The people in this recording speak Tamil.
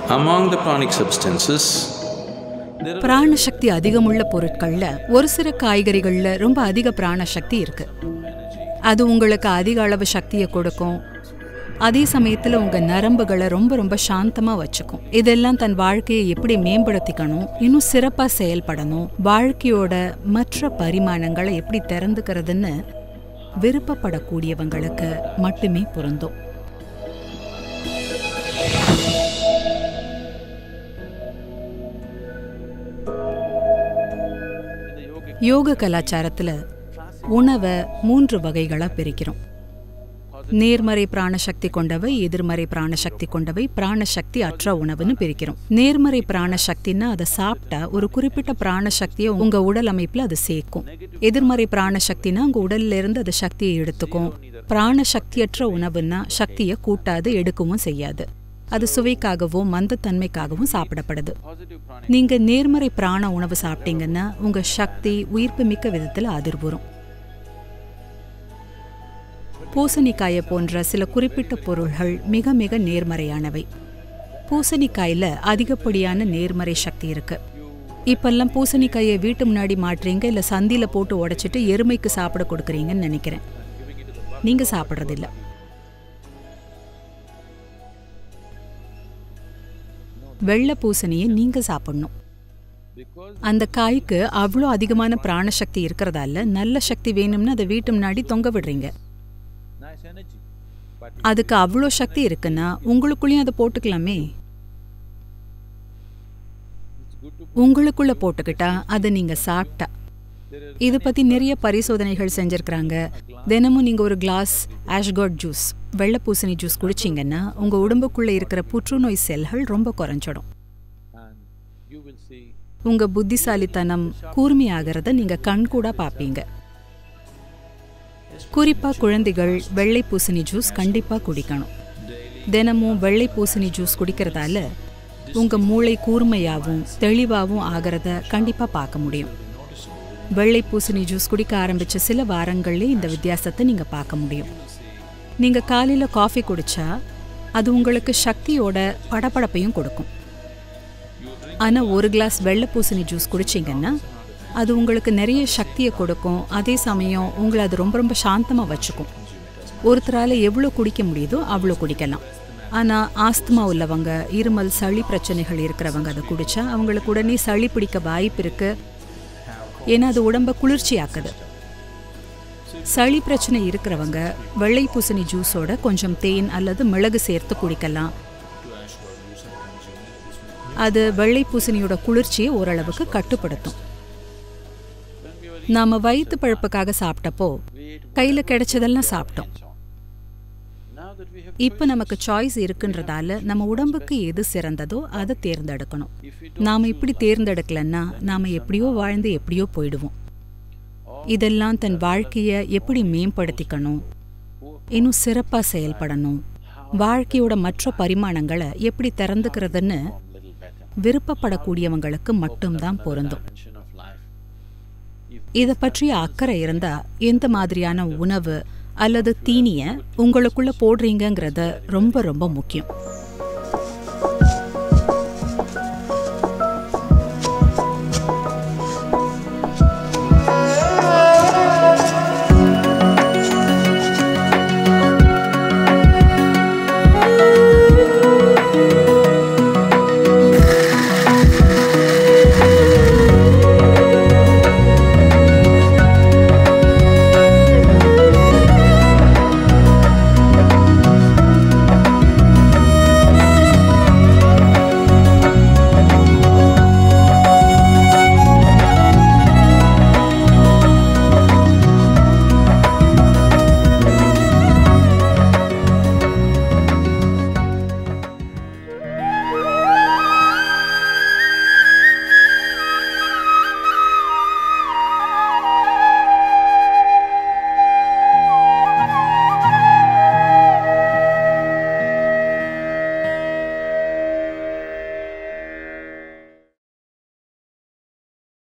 Among the pranic substances, there are பிராணசக்தி அதிகமுள்ள பொருட்கள்ல ஒரு சில காய்கறிகள்ல ரொம்ப அதிக பிராணசக்தி இருக்கு அது உங்களுக்கு அதிக அளவு சக்தியை கொடுக்கும் அதே சமயத்துல உங்க நரம்புகளை ரொம்ப ரொம்ப சாந்தமா வச்சுக்கும் இதெல்லாம் தன் வாழ்க்கையை எப்படி மேம்படுத்திக்கணும் இன்னும் சிறப்பா செயல்படணும் வாழ்க்கையோட மற்ற பரிமாணங்களை எப்படி திறந்துக்கிறதுன்னு விருப்பப்படக்கூடியவங்களுக்கு மட்டுமே பொருந்தும் யோக கலாச்சாரத்துல உணவை மூன்று வகைகளா பிரிக்கிறோம் நேர்மறை பிராணசக்தி கொண்டவை எதிர்மறை பிராணசக்தி கொண்டவை பிராணசக்தி அற்ற உணவுன்னு பிரிக்கிறோம் நேர்மறை பிராணசக்தின்னா அதை சாப்பிட்டா ஒரு குறிப்பிட்ட பிராணசக்தியை உங்க உடல் அமைப்புல அது சேர்க்கும் எதிர்மறை பிராணசக்தினா உங்க உடல்ல இருந்து அது சக்தியை எடுத்துக்கும் பிராணசக்தியற்ற உணவுன்னா சக்தியை கூட்டாது எடுக்கவும் செய்யாது அது சுவைக்காகவும் மந்தத்தன்மைக்காகவும் சாப்பிடப்படுது நீங்க நேர்மறை பிராண உணவு சாப்பிட்டீங்கன்னா உங்க சக்தி உயிர்ப்புமிக்க விதத்துல அதிர்வுறும் பூசணிக்காயை போன்ற சில குறிப்பிட்ட பொருள்கள் மிக மிக நேர்மறையானவை பூசணிக்காயில அதிகப்படியான நேர்மறை சக்தி இருக்கு இப்பெல்லாம் பூசணிக்காயை வீட்டு முன்னாடி மாட்டுறீங்க இல்ல சந்தில போட்டு உடைச்சிட்டு எருமைக்கு சாப்பிட கொடுக்குறீங்கன்னு நினைக்கிறேன் நீங்க சாப்பிட்றதில்ல வெள்ளை பூசணியை நீங்க சாப்பிடணும் அந்த காய்க்கு அவ்வளோ அதிகமான பிராணசக்தி இருக்கிறதால நல்ல சக்தி வேணும்னு அதை வீட்டு முன்னாடி தொங்க விடுறீங்க nice energy. But அதுக்கு அவ்வளோ சக்தி இருக்குன்னா உங்களுக்குள்ளேயும் அதை போட்டுக்கலாமே it's good to உங்களுக்குள்ள போட்டுக்கிட்டா அதை நீங்க சாப்பிட்டா இதை பத்தி நிறைய பரிசோதனைகள் செஞ்சிருக்கிறாங்க தினமும் நீங்க ஒரு கிளாஸ் ஆஷ்காட் ஜூஸ் வெள்ளை பூசணி ஜூஸ் குடிச்சீங்கன்னா உங்க உடம்புக்குள்ள இருக்கிற புற்றுநோய் செல்கள் ரொம்ப குறைஞ்சிடும் and you will see உங்க புத்திசாலித்தனம் கூர்மையாகிறத நீங்க கண்கூடா பார்ப்பீங்க குறிப்பா குழந்தைகள் வெள்ளை பூசணி ஜூஸ் கண்டிப்பா குடிக்கணும் தினமும் வெள்ளை பூசணி ஜூஸ் குடிக்கிறதால உங்க மூளை கூர்மையாகவும் தெளிவாகவும் ஆகிறத கண்டிப்பா பார்க்க முடியும் வெள்ளை பூசணி ஜூஸ் குடிக்க ஆரம்பிச்ச சில வாரங்கள்லே இந்த வித்தியாசத்தை நீங்க பார்க்க முடியும் நீங்க காலையில காஃபி குடிச்சா அது உங்களுக்கு சக்தியோட படபடப்பையும் கொடுக்கும் ஆனா ஒரு கிளாஸ் வெள்ளை பூசணி ஜூஸ் குடிச்சீங்கன்னா அது உங்களுக்கு நிறைய சக்தியை கொடுக்கும் அதே சமயம் உங்களை அது ரொம்ப ரொம்ப சாந்தமா வச்சுக்கும் ஒருத்தரால எவ்வளோ குடிக்க முடியுதோ அவ்வளோ குடிக்கலாம் ஆனா ஆஸ்துமா உள்ளவங்க இருமல் சளி பிரச்சனைகள் இருக்கிறவங்க அதை குடிச்சா அவங்களுக்கு உடனே சளி பிடிக்க வாய்ப்பு இருக்கு ஏன்னா அது உடம்ப குளிர்ச்சியாக்குது சளி பிரச்சனை இருக்கிறவங்க வெள்ளை பூசணி ஜூஸோட கொஞ்சம் தேன் அல்லது மிளகு சேர்த்து குடிக்கலாம் அது வெள்ளை பூசணியோட குளிர்ச்சியை ஓரளவுக்கு கட்டுப்படுத்தும் நாம வயிற்று பழப்புக்காக சாப்பிட்டப்போ கையில கிடைச்சதெல்லாம் சாப்பிட்டோம் now that we have இப்போ நமக்கு சாய்ஸ் இருக்குன்றதால நம்ம உடம்புக்கு எது சிறந்ததோ அதை தேர்ந்தெடுக்கணும் நாம இப்படி தேர்ந்தெடுக்கலன்னா நாம எப்படியோ வாழ்ந்து எப்படியோ போயிடுவோம் இதெல்லாம் தன் வாழ்க்கைய எப்படி மேம்படுத்திக்கணும் இன்னும் சிறப்பா செயல்படணும் வாழ்க்கையோட மற்ற பரிமாணங்களை எப்படி திறந்துக்கிறதுன்னு little better விருப்பப்படக்கூடியவங்களுக்கு மட்டும்தான் பொருந்தும் dimension of life. If இத பற்றிய அக்கறை இருந்தா எந்த மாதிரியான உணவு அல்லது தீனிய உங்களுக்குள்ள போடுறீங்கங்கிறது ரொம்ப ரொம்ப முக்கியம்